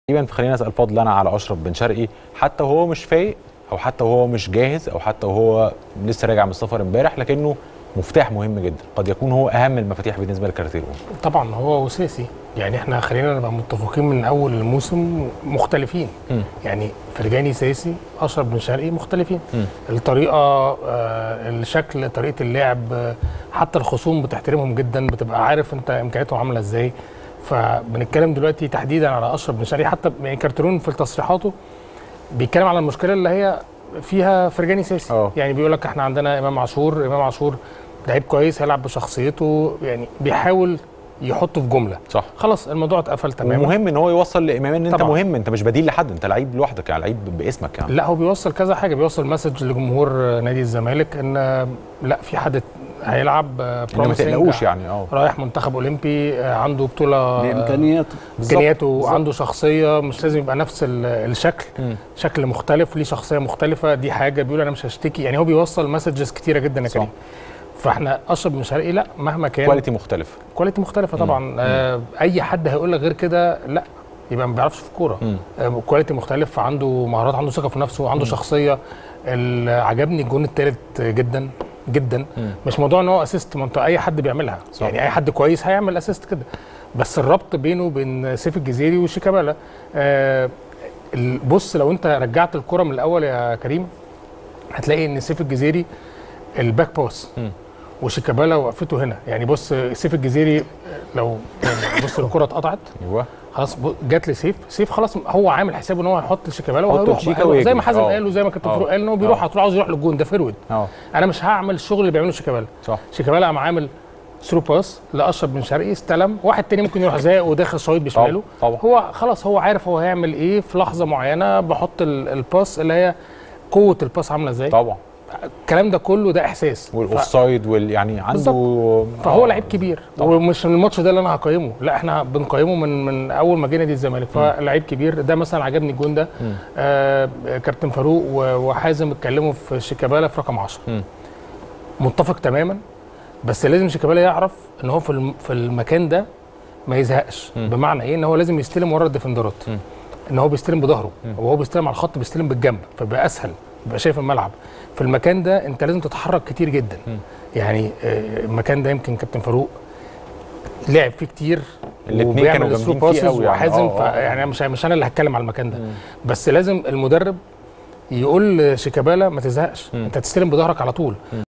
تقريبا فخلينا اسال فضل انا على اشرف بن شرقي حتى وهو مش فايق او حتى وهو مش جاهز او حتى وهو لسه راجع من السفر امبارح لكنه مفتاح مهم جدا قد يكون هو اهم المفاتيح بالنسبه لكارتيرو طبعا هو اساسي يعني احنا خلينا نبقى متفقين من اول الموسم مختلفين م. يعني فرجاني ساسي اشرف بن شرقي مختلفين م. الطريقه آه، الشكل طريقه اللعب آه، حتى الخصوم بتحترمهم جدا بتبقى عارف انت امكانياتهم عامله ازاي فبنتكلم دلوقتي تحديدا على اشرف بن شرقي حتى يعني كارترون في تصريحاته بيتكلم على المشكله اللي هي فيها فرجاني ساسي أوه. يعني بيقول لك احنا عندنا امام عاشور امام عاشور لعيب كويس هيلعب بشخصيته يعني بيحاول يحطه في جمله صح خلاص الموضوع اتقفل تماما ومهم ان هو يوصل لامام ان انت طبعاً. مهم انت مش بديل لحد انت لعيب لوحدك يعني لعيب باسمك يعني لا هو بيوصل كذا حاجه بيوصل مسج لجمهور نادي الزمالك ان لا في حد هيلعب ان ما promising، تقلقوش يعني اه رايح منتخب اولمبي عنده بطوله بامكانياته امكانياته عنده شخصيه مش لازم يبقى نفس ال- الشكل مم. شكل مختلف ليه شخصيه مختلفه دي حاجه بيقول انا مش هشتكي يعني هو بيوصل مسجز كتيره جدا يا صح. كريم فاحنا اشرف بن شرقي لا مهما كان كواليتي مختلف كواليتي مختلفه طبعا آه اي حد هيقول لك غير كده لا يبقى ما بيعرفش في الكوره مم. آه كواليتي مختلف عنده مهارات عنده ثقه في نفسه عنده شخصيه ال- عجبني الجون الثالث جدا جدا مم. مش موضوع ان هو اسيست ما انت اي حد بيعملها صح. يعني اي حد كويس هيعمل اسيست كده بس الربط بينه وبين سيف الجزيري وشيكابالا آه ال- بص لو انت رجعت الكره من الاول يا كريم هتلاقي ان سيف الجزيري الباك باس مم. وشيكابالا وقفته هنا يعني بص سيف الجزيري لو يعني بص الكره اتقطعت ايوه خلاص ب- جات لسيف سيف خلاص هو عامل حسابه ان هو هيحط شيكابالا حط وهيروح الشيكا بقى. زي ويجري. ما حازم اه. قال وزي ما كابتن اه. فاروق قال ان هو بيروح اه. هتروح عاوز يروح للجون ده فيرود اه انا مش هعمل الشغل اللي بيعمله شيكابالا صح شيكابالا قام عامل ثرو باس لاشرف بن شرقي استلم واحد تاني ممكن يروح زايق وداخل شايط بشماله طبعا. هو خلاص هو عارف هو هيعمل ايه في لحظه معينه بحط ال- الباس اللي هي قوه الباس عامله ازاي طبعا الكلام ده كله ده احساس ف- والاوفسايد وال يعني عنده فهو آه. لعيب كبير طبعا. ومش الماتش ده اللي انا هقيمه لا احنا بنقيمه من من اول ما جه نادي الزمالك فلعيب كبير ده مثلا عجبني الجون ده مم. آه كابتن فاروق و- وحازم اتكلموا في شيكابالا في رقم 10 مم. متفق تماما بس لازم شيكابالا يعرف ان هو في الم- في المكان ده ما يزهقش مم. بمعنى ايه ان هو لازم يستلم ورا الديفندرات مم. ان هو بيستلم بظهره مم. وهو بيستلم على الخط بيستلم بالجنب فبيبقى اسهل بيبقى شايف الملعب في المكان ده انت لازم تتحرك كتير جدا مم. يعني آه، المكان ده يمكن كابتن فاروق لعب فيه كتير الاتنين وبيعمل كانوا الثرو جامدين فيه باسز قوي يعني. وحازم اه، اه. ف- يعني مش مش انا اللي هتكلم على المكان ده مم. بس لازم المدرب يقول لشيكابالا ما تزهقش مم. انت تستلم بظهرك على طول